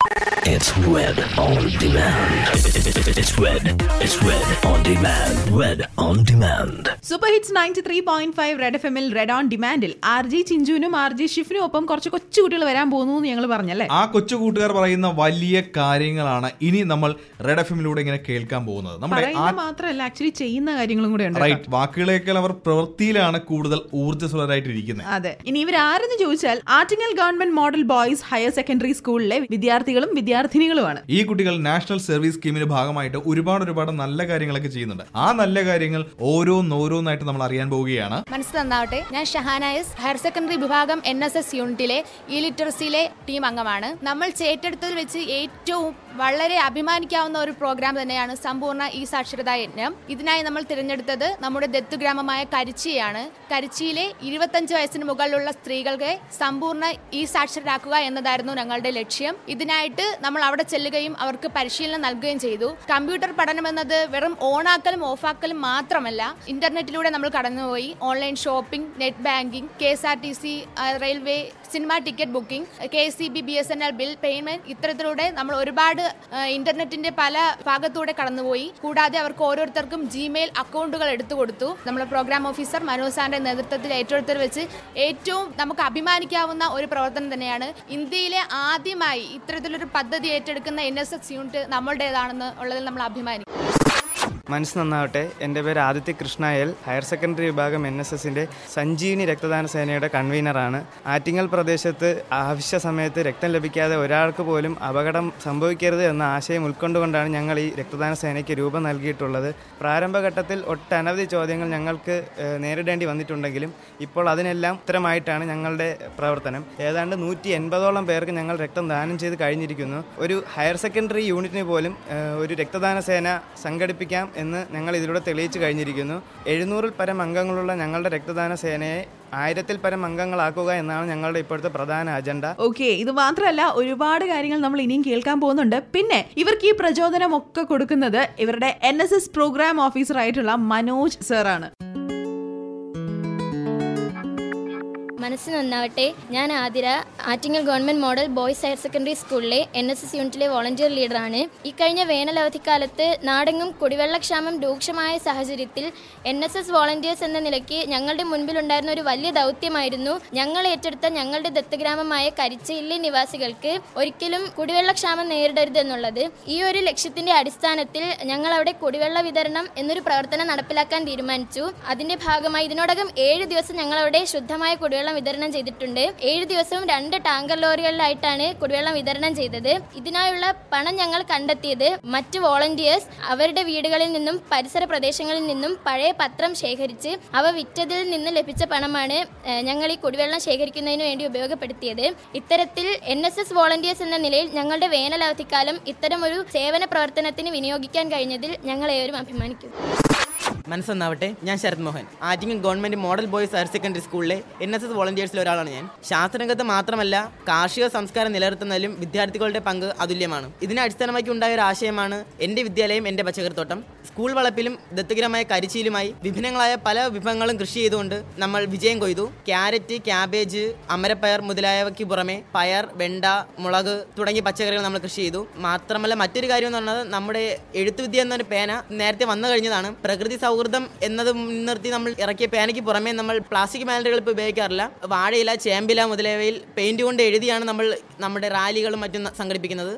It's Red on Demand. It's Red. It's Red on Demand. Red on Demand. Super hits ninety three point five red F എമ്മിൽ red on ഡിമാൻഡിൽ R G ചിഞ്ചുവിനും R G ഷിഫിനും ഒപ്പം കുറച്ച് കൊച്ചു കുട്ടികൾ വരാൻ പോകുന്നു എന്ന് ഞങ്ങൾ പറഞ്ഞല്ലേ ആ കൊച്ചു കൂട്ടുകാർ പറയുന്ന വലിയ കാര്യങ്ങളാണ് ഇനി നമ്മൾ റെഡ് എഫ് എമ്മിലൂടെ ഇങ്ങനെ കേൾക്കാൻ പോകുന്നത് നമ്മുടെ ആ പറയുന്ന മാത്രമല്ല ആക്ച്വലി ചെയ്യുന്ന കാര്യങ്ങളും കൂടെ ഉണ്ട് കേട്ടോ. റൈറ്റ് വാക്കുകളേക്കാൾ അവർ പ്രവൃത്തിയിലാണ് കൂടുതൽ ഊർജ്ജസ്വലരായിട്ട് ഇരിക്കുന്നത് അതെ ഇനി ഇവരാരെന്ന് ചോദിച്ചാൽ Attingal government model boys higher secondary സ്കൂളിലെ വിദ്യാർത്ഥികളും വിദ്യാർത്ഥിനികളുമാണ് ഈ കുട്ടികൾ നാഷണൽ സർവീസ് സ്കീമിന്റെ ഭാഗമായിട്ട് ഒരുപാട് ഒരുപാട് നല്ല കാര്യങ്ങളൊക്കെ ചെയ്യുന്നുണ്ട് ആ നല്ല കാര്യങ്ങൾ ഓരോന്നോരോന്നായിട്ട് നമ്മൾ അറിയാൻ പോവുകയാണ് മനസ്സ് നന്നാവട്ടെ ഞാൻ ഷഹാനായസ് ഹയർ സെക്കൻഡറി വിഭാഗം എൻ എസ് എസ് യൂണിറ്റിലെ ഇ ലിറ്ററസിയിലെ ടീം അംഗമാണ് നമ്മൾ ചേറ്റെടുത്തതിൽ വെച്ച് ഏറ്റവും വളരെ അഭിമാനിക്കാവുന്ന ഒരു പ്രോഗ്രാം തന്നെയാണ് സമ്പൂർണ്ണ ഈ സാക്ഷരതാ യജ്ഞം ഇതിനായി നമ്മൾ തിരഞ്ഞെടുത്തത് നമ്മുടെ ദത്തു ഗ്രാമമായ കരിച്ചിയാണ് കരിച്ചിയിലെ ഇരുപത്തഞ്ച് വയസ്സിന് മുകളിലുള്ള സ്ത്രീകൾക്ക് സമ്പൂർണ്ണ ഈ സാക്ഷരരാക്കുക എന്നതായിരുന്നു ഞങ്ങളുടെ ലക്ഷ്യം ഇതിനായിട്ട് നമ്മൾ അവിടെ ചെല്ലുകയും അവർക്ക് പരിശീലനം നൽകുകയും ചെയ്തു കമ്പ്യൂട്ടർ പഠനം എന്നത് വെറും ഓണാക്കലും ഓഫാക്കലും മാത്രമല്ല ഇന്റർനെറ്റിലൂടെ നമ്മൾ കടന്നുപോയി online shopping net banking K S R T C railway cinema ticket booking K C B B S N L bill payment ഇത്തരത്തിലൂടെ നമ്മൾ ഒരുപാട് ആ, ഇന്റർനെറ്റിന്റെ പല ഭാഗത്തൂടെ കടന്നുപോയി കൂടാതെ അവർക്ക് ഓരോരുത്തർക്കും ജിമെയിൽ അക്കൗണ്ടുകൾ എടുത്തു കൊടുത്തു നമ്മുടെ പ്രോഗ്രാം ഓഫീസർ മനോജ് സാറിന്റെ നേതൃത്വത്തിൽ ഏറ്റെടുത്തൽ വെച്ച് ഏറ്റവും നമുക്ക് അഭിമാനിക്കാവുന്ന ഒരു പ്രവർത്തനം തന്നെയാണ് ഇന്ത്യയിലെ ആദ്യമായി ഇത്തരത്തിലൊരു പദ്ധതി ഏറ്റെടുക്കുന്ന എൻ എസ് എസ് യൂണിറ്റ് നമ്മളുടേതാണെന്ന് ഉള്ളതിൽ നമ്മൾ അഭിമാനിക്കും മനസ്സ് നന്നാവട്ടെ എൻ്റെ പേര് ആദിത്യ കൃഷ്ണയൽ ഹയർ സെക്കൻഡറി വിഭാഗം എൻ എസ് എസിൻ്റെ സഞ്ജീവനി രക്തദാന സേനയുടെ കൺവീനറാണ് ആറ്റിങ്ങൽ പ്രദേശത്ത് ആവശ്യ സമയത്ത് രക്തം ലഭിക്കാതെ ഒരാൾക്ക് പോലും അപകടം സംഭവിക്കരുത് എന്ന ആശയം ഉൾക്കൊണ്ടുകൊണ്ടാണ് ഞങ്ങൾ ഈ രക്തദാന സേനയ്ക്ക് രൂപം നൽകിയിട്ടുള്ളത് പ്രാരംഭഘട്ടത്തിൽ ഒട്ടനവധി ചോദ്യങ്ങൾ ഞങ്ങൾക്ക് ഏഹ്, നേരിടേണ്ടി വന്നിട്ടുണ്ടെങ്കിലും ഇപ്പോൾ അതിനെല്ലാം ഉത്തരമായിട്ടാണ് ഞങ്ങളുടെ പ്രവർത്തനം ഏതാണ്ട് നൂറ്റി എൺപതോളം പേർക്ക് ഞങ്ങൾ രക്തം ദാനം ചെയ്ത് കഴിഞ്ഞിരിക്കുന്നു ഒരു ഹയർ സെക്കൻഡറി യൂണിറ്റിന് പോലും ഏഹ്, ഒരു രക്തദാന സേന സംഘടിപ്പിക്കാം എന്ന് ഞങ്ങൾ ഇതിലൂടെ തെളിയിച്ചു കഴിഞ്ഞിരിക്കുന്നു എഴുന്നൂറിൽ പരം അംഗങ്ങളുള്ള ഞങ്ങളുടെ രക്തദാന സേനയെ ആയിരത്തിൽ പരം അംഗങ്ങളാക്കുക എന്നാണ് ഞങ്ങളുടെ ഇപ്പോഴത്തെ പ്രധാന അജണ്ട ഓക്കെ ഇത് മാത്രമല്ല ഒരുപാട് കാര്യങ്ങൾ നമ്മൾ ഇനിയും കേൾക്കാൻ പോകുന്നുണ്ട് പിന്നെ ഇവർക്ക് ഈ പ്രചോദനം ഒക്കെ കൊടുക്കുന്നത് ഇവരുടെ N S S program officer ആയിട്ടുള്ള മനോജ് സാറാണ് മനസ്സ് നന്നാവട്ടെ ഞാൻ Athira Attingal government model boys higher secondary സ്കൂളിലെ എൻ എസ് എസ് യൂണിറ്റിലെ വോളണ്ടിയർ ലീഡറാണ് ഈ കഴിഞ്ഞ വേനലവധിക്കാലത്ത് നാടെങ്ങും കുടിവെള്ളക്ഷാമം രൂക്ഷമായ സാഹചര്യത്തിൽ എൻ എസ് എസ് വോളണ്ടിയേഴ്സ് എന്ന നിലയ്ക്ക് ഞങ്ങളുടെ മുൻപിലുണ്ടായിരുന്ന ഒരു വലിയ ദൗത്യമായിരുന്നു ഞങ്ങൾ ഏറ്റെടുത്ത ഞങ്ങളുടെ ദത്തഗ്രാമമായ കരിച്ചയിലെ നിവാസികൾക്ക് ഒരിക്കലും കുടിവെള്ളക്ഷാമം നേരിടരുത് എന്നുള്ളത് ഈ ഒരു ലക്ഷ്യത്തിന്റെ അടിസ്ഥാനത്തിൽ ഞങ്ങൾ അവിടെ കുടിവെള്ള വിതരണം എന്നൊരു പ്രവർത്തനം നടപ്പിലാക്കാൻ തീരുമാനിച്ചു അതിന്റെ ഭാഗമായി ഇതിനോടകം ഏഴ് ദിവസം ഞങ്ങൾ അവിടെ ശുദ്ധമായ കുടിവെള്ളം വിതരണം ചെയ്തിട്ടുണ്ട് ഏഴ് ദിവസവും രണ്ട് ടാങ്കർ ലോറികളിലായിട്ടാണ് കുടിവെള്ളം വിതരണം ചെയ്തത് ഇതിനായുള്ള പണം ഞങ്ങൾ കണ്ടെത്തിയത് മറ്റ് വോളണ്ടിയേഴ്സ് അവരുടെ വീടുകളിൽ നിന്നും പരിസര പ്രദേശങ്ങളിൽ നിന്നും പഴയ പത്രം ശേഖരിച്ച് അവ വിറ്റതിൽ നിന്ന് ലഭിച്ച പണമാണ് ഏഹ്, ഞങ്ങൾ ഈ കുടിവെള്ളം ശേഖരിക്കുന്നതിന് വേണ്ടി ഉപയോഗപ്പെടുത്തിയത് ഇത്തരത്തിൽ എൻ എസ് എസ് വോളണ്ടിയേഴ്സ് എന്ന നിലയിൽ ഞങ്ങളുടെ വേനലവധിക്കാലം ഇത്തരം ഒരു സേവന പ്രവർത്തനത്തിന് വിനിയോഗിക്കാൻ കഴിഞ്ഞതിൽ ഞങ്ങൾ ഏവരും അഭിമാനിക്കുന്നു മനസ്സൊന്നാവട്ടെ ഞാൻ Sharath Mohan Attingal government model boys higher secondary സ്കൂളിലെ എൻ എസ് എസ് വോളണ്ടിയേഴ്സിൽ ഒരാളാണ് ഞാൻ ശാസ്ത്രരംഗത്ത് മാത്രമല്ല കാർഷിക സംസ്കാരം നിലനിർത്തുന്നതിലും വിദ്യാർത്ഥികളുടെ പങ്ക് അതുല്യമാണ് ഇതിനെ അടിസ്ഥാനമാക്കി ഉണ്ടായ ഒരു ആശയമാണ് എൻ്റെ വിദ്യാലയം എൻ്റെ പച്ചക്കറിത്തോട്ടം സ്കൂൾ വളപ്പിലും ദത്തകരമായ കരിച്ചിയിലുമായി വിഭിന്നങ്ങളായ പല വിഭവങ്ങളും കൃഷി ചെയ്തുകൊണ്ട് നമ്മൾ വിജയം കൊയ്തു ക്യാരറ്റ് ക്യാബേജ് അമരപ്പയർ മുതലായവയ്ക്ക് പുറമെ പയർ വെണ്ട മുളക് തുടങ്ങിയ പച്ചക്കറികൾ നമ്മൾ കൃഷി ചെയ്തു മാത്രമല്ല മറ്റൊരു കാര്യം എന്ന് പറഞ്ഞത് നമ്മുടെ എഴുത്തുവിദ്യ എന്നൊരു പേന നേരത്തെ വന്നു കഴിഞ്ഞതാണ് പ്രകൃതി സൗഹൃദം എന്നത് മുൻനിർത്തി നമ്മൾ ഇറക്കിയ പേനയ്ക്ക് പുറമെ നമ്മൾ പ്ലാസ്റ്റിക് മാനലുകൾ ഇപ്പോൾ ഉപയോഗിക്കാറില്ല വാഴയില ചേമ്പില മുതലായവയിൽ പെയിന്റ് കൊണ്ട് എഴുതിയാണ് നമ്മൾ നമ്മുടെ റാലികളും മറ്റും ന- സംഘടിപ്പിക്കുന്നത്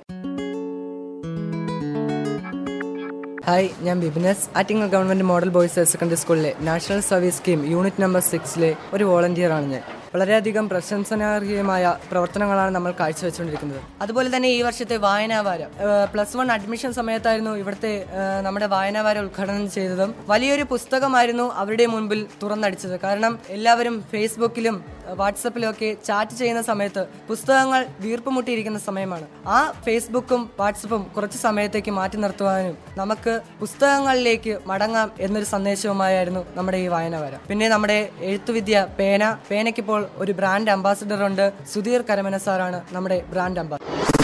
ഹായ് ഞാൻ ബിബിനസ് Attingal government model boys higher secondary സ്കൂളിലെ national service scheme unit number സിക്സിലെ ഒരു വോളണ്ടിയർ ആണ് ഞാൻ വളരെയധികം പ്രശംസനാർഹീയമായ പ്രവർത്തനങ്ങളാണ് നമ്മൾ കാഴ്ചവെച്ചുകൊണ്ടിരിക്കുന്നത് അതുപോലെ തന്നെ ഈ വർഷത്തെ വായനാവാരം പ്ലസ് വൺ അഡ്മിഷൻ സമയത്തായിരുന്നു ഇവിടുത്തെ ഏഹ്, നമ്മുടെ വായനാവാരം ഉദ്ഘാടനം ചെയ്തതും വലിയൊരു പുസ്തകമായിരുന്നു അവരുടെ മുൻപിൽ തുറന്നടിച്ചത് കാരണം എല്ലാവരും ഫേസ്ബുക്കിലും വാട്സപ്പിലും ഒക്കെ ചാറ്റ് ചെയ്യുന്ന സമയത്ത് പുസ്തകങ്ങൾ വീർപ്പുമുട്ടിയിരിക്കുന്ന സമയമാണ് ആ ഫേസ്ബുക്കും വാട്സപ്പും കുറച്ച് സമയത്തേക്ക് മാറ്റി നിർത്തുവാനും നമുക്ക് പുസ്തകങ്ങളിലേക്ക് മടങ്ങാം എന്നൊരു സന്ദേശവുമായിരുന്നു നമ്മുടെ ഈ വായനവാരം പിന്നെ നമ്മുടെ എഴുത്തുവിദ്യ പേന പേനയ്ക്കിപ്പോൾ ഒരു ബ്രാൻഡ് അംബാസിഡർ ഉണ്ട് സുധീർ കരമന സാറാണ് നമ്മുടെ ബ്രാൻഡ് അംബാസിഡർ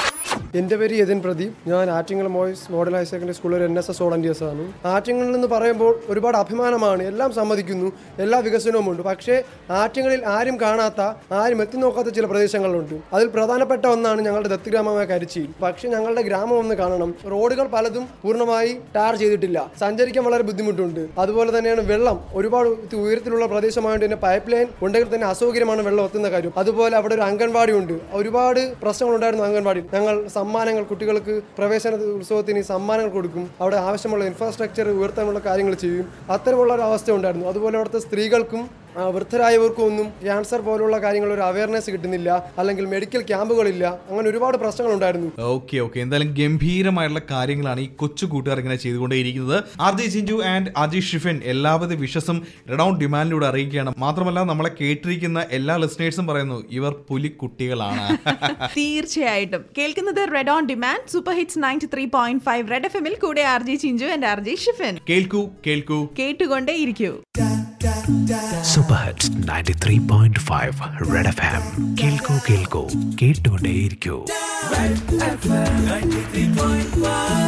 എൻ്റെ പേര് യതിൻ പ്രദീപ് ഞാൻ Attingal boys model higher secondary സ്കൂളിൽ എൻ എസ് എസ് വോളണ്ടിയേഴ്സ് ആണ് ആറ്റിങ്ങൽ എന്ന് പറയുമ്പോൾ ഒരുപാട് അഭിമാനമാണ് എല്ലാം സമ്മതിക്കുന്നു എല്ലാ വികസനവും ഉണ്ട് പക്ഷേ ആറ്റിങ്ങളിൽ ആരും കാണാത്ത ആരും എത്തി നോക്കാത്ത ചില പ്രദേശങ്ങളുണ്ട് അതിൽ പ്രധാനപ്പെട്ട ഒന്നാണ് ഞങ്ങളുടെ ദത്തുഗ്രാമമായ കരിച്ചിയിൽ പക്ഷേ ഞങ്ങളുടെ ഗ്രാമം ഒന്ന് കാണണം റോഡുകൾ പലതും പൂർണ്ണമായി ടാർ ചെയ്തിട്ടില്ല സഞ്ചരിക്കാൻ വളരെ ബുദ്ധിമുട്ടുണ്ട് അതുപോലെ തന്നെയാണ് വെള്ളം ഒരുപാട് ഉയരത്തിലുള്ള പ്രദേശമായതുകൊണ്ട് തന്നെ പൈപ്പ് ലൈൻ ഉണ്ടെങ്കിൽ തന്നെ അസൗകര്യമാണ് വെള്ളം എത്തുന്ന കാര്യം അതുപോലെ അവിടെ ഒരു അംഗൻവാടി ഉണ്ട് ഒരുപാട് പ്രശ്നങ്ങളുണ്ടായിരുന്നു അംഗൻവാടി ഞങ്ങൾ സമ്മാനങ്ങൾ കുട്ടികൾക്ക് പ്രവേശന ഉത്സവത്തിന് സമ്മാനങ്ങൾ കൊടുക്കും അവിടെ ആവശ്യമുള്ള ഇൻഫ്രാസ്ട്രക്ചർ ഉയർത്താനുള്ള കാര്യങ്ങൾ ചെയ്യും അത്തരമുള്ള ഒരു അവസ്ഥ ഉണ്ടായിരുന്നു അതുപോലെ അവിടുത്തെ സ്ത്രീകൾക്കും ആ, വൃദ്ധരായവർക്കും ഒന്നും ക്യാൻസർ പോലുള്ള കാര്യങ്ങൾ ഒരു അവയർനെസ് കിട്ടുന്നില്ല അല്ലെങ്കിൽ മെഡിക്കൽ ക്യാമ്പുകളില്ല അങ്ങനെ ഒരുപാട് പ്രശ്നങ്ങളുണ്ടായിരുന്നു ഓക്കെ ഓക്കെ എന്തായാലും ഗംഭീരമായിട്ടുള്ള കാര്യങ്ങളാണ് ഈ കൊച്ചു കൂട്ടുകാർ ഇങ്ങനെ ചെയ്തുകൊണ്ടേയിരിക്കുന്നത് R J Chinchu and Aji Shifin എല്ലാവിധ വിഷസും റെഡൌൺ ഡിമാൻഡിലൂടെ അറിയിക്കുകയാണ് മാത്രമല്ല നമ്മളെ കേട്ടിരിക്കുന്ന എല്ലാ ലിസണേഴ്സും പറയുന്നു ഇവർ പുലിക്കുട്ടികളാണ് തീർച്ചയായിട്ടും കേൾക്കുന്നത് red on demand super hits ninety three point five red F എമ്മിൽ കൂടെ R J Chinchu and R J Shifin കേൾക്കൂ കേൾക്കൂ കേട്ടുകൊണ്ടേ ഇരിക്കൂ സൂപ്പർ ഹിറ്റ്സ് 93.5 റെഡ് എഫ്എം കേൾക്കൂ കേൾക്കൂ കേട്ടുകൊണ്ടേയിരിക്കൂ Red FM 93.5